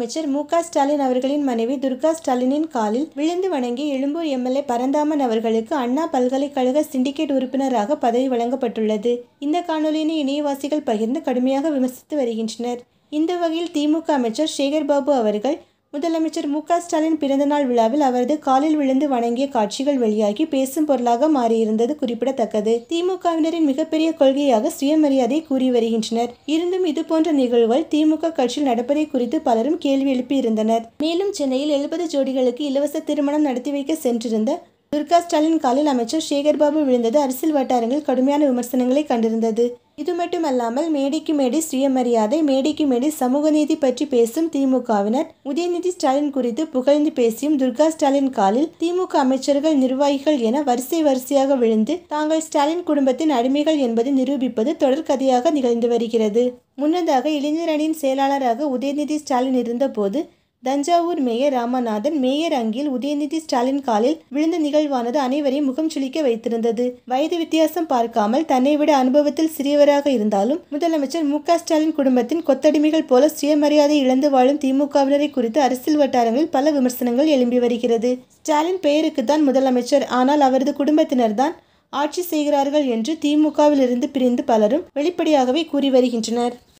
முதலமைச்சர் மு க ஸ்டாலின் அவர்களின் மனைவி துர்கா ஸ்டாலினின் காலில் விழுந்து வணங்கி எழும்பூர் எம்எல்ஏ பரந்தாமன் அவர்களுக்கு அண்ணா பல்கலைக்கழக சிண்டிகேட் உறுப்பினராக பதவி வழங்கப்பட்டுள்ளது இந்த காணொலியினை இணையவாசிகள் பகிர்ந்து கடுமையாக விமர்சித்து வருகின்றனர் இந்த வகையில் திமுக அமைச்சர் சேகர் பாபு அவர்கள் முதலமைச்சர் மு க ஸ்டாலின் பிறந்தநாள் விழாவில் அவரது காலில் விழுந்து வணங்கிய காட்சிகள் வெளியாகி பேசும் பொருளாக மாறியிருந்தது குறிப்பிடத்தக்கது திமுகவினரின் மிகப்பெரிய கொள்கையாக சுயமரியாதை கூறி வருகின்றனர் இருந்தும் இதுபோன்ற நிகழ்வுகள் திமுக கட்சியில் நடப்பதை குறித்து பலரும் கேள்வி எழுப்பியிருந்தனர் மேலும் சென்னையில் எழுபது ஜோடிகளுக்கு இலவச திருமணம் நடத்தி வைக்க சென்றிருந்த துர்கா ஸ்டாலின் காலில் அமைச்சர் சேகர்பாபு விழுந்தது அரசியல் வட்டாரங்கள் கடுமையான விமர்சனங்களை கண்டிருந்தது இது மட்டுமல்லாமல் மேடைக்கு மேடை சுயமரியாதை மேடைக்கு மேடை சமூக நீதி பற்றி பேசும் திமுகவினர் உதயநிதி ஸ்டாலின் குறித்து புகழ்ந்து பேசியும் துர்கா ஸ்டாலின் காலில் திமுக அமைச்சர்கள் நிர்வாகிகள் என வரிசை வரிசையாக விழுந்து தாங்கள் ஸ்டாலின் குடும்பத்தின் அடிமைகள் என்பதை நிரூபிப்பது தொடர்கதையாக நிகழ்ந்து வருகிறது முன்னதாக இளைஞர் அணியின் செயலாளராக உதயநிதி ஸ்டாலின் இருந்தபோது தஞ்சாவூர் மேயர் ராமநாதன் மேயர் அங்கில் உதயநிதி ஸ்டாலின் காலில் விழுந்த நிகழ்வானது அனைவரையும் முகம் சுளிக்க வைத்திருந்தது வயது வித்தியாசம் பார்க்காமல் தன்னை விட அனுபவத்தில் சிறியவராக இருந்தாலும் முதலமைச்சர் மு ஸ்டாலின் குடும்பத்தின் கொத்தடிமைகள் போல சுயமரியாதை இழந்து வாழும் திமுகவினரை குறித்து அரசியல் வட்டாரங்களில் பல விமர்சனங்கள் எழும்பி வருகிறது ஸ்டாலின் பெயருக்கு தான் முதலமைச்சர் ஆனால் அவரது குடும்பத்தினர்தான் ஆட்சி செய்கிறார்கள் என்று திமுகவில் இருந்து பிரிந்து பலரும் வெளிப்படையாகவே கூறி வருகின்றனர்